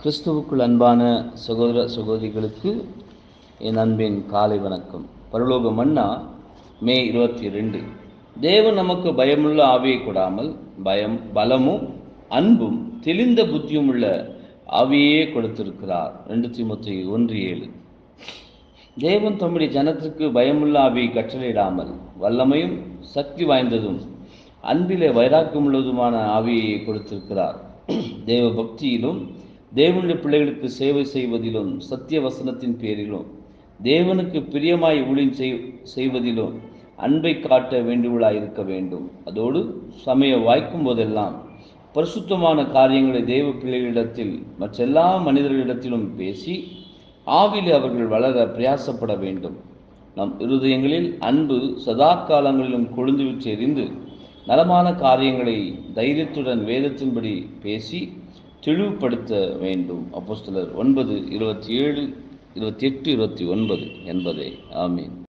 கிறிஸ்துவுக்குள் அன்பான சகோதர சகோதரிகளுக்கு என் அன்பின் காலை வணக்கம் பரலோக மன்னா மே இருபத்தி ரெண்டு தேவன் நமக்கு பயமுள்ள ஆவியை கொடாமல் பயம் பலமும் அன்பும் தெளிந்த புத்தியும் உள்ள ஆவியே கொடுத்திருக்கிறார் ரெண்டு தீமத்தி ஒன்று ஏழு தேவன் தம்முடைய ஜனத்திற்கு பயமுள்ள ஆவியை கட்டளையிடாமல் வல்லமையும் சக்தி வாய்ந்ததும் அன்பிலே வைராக்கியமுள்ளதுமான ஆவியை கொடுத்திருக்கிறார் தேவ பக்தியிலும் தேவனுடைய பிள்ளைகளுக்கு சேவை செய்வதிலும் சத்திய வசனத்தின் பேரிலும் தேவனுக்கு பிரியமாய் ஊழியம் செய் செய்வதிலும் அன்பை காட்ட வேண்டுவளாய் இருக்க வேண்டும் அதோடு சமய வாய்க்கும் போதெல்லாம் பரிசுத்தமான காரியங்களை தேவ பிள்ளைகளிடத்தில் மற்றெல்லா மனிதர்களிடத்திலும் பேசி ஆவிலே அவர்கள் வளர பிரயாசப்பட வேண்டும் நம் இருதயங்களில் அன்பு சதா காலங்களிலும் கொழுந்து விட்டு எறிந்து நலமான காரியங்களை தைரியத்துடன் வேதத்தின்படி பேசி தெளிவுபடுத்த வேண்டும் அப்போஸ்தலர் ஒன்பது இருபத்தி ஏழு இருபத்தி எட்டு இருபத்தி ஒன்பது என்பதே ஆமீன்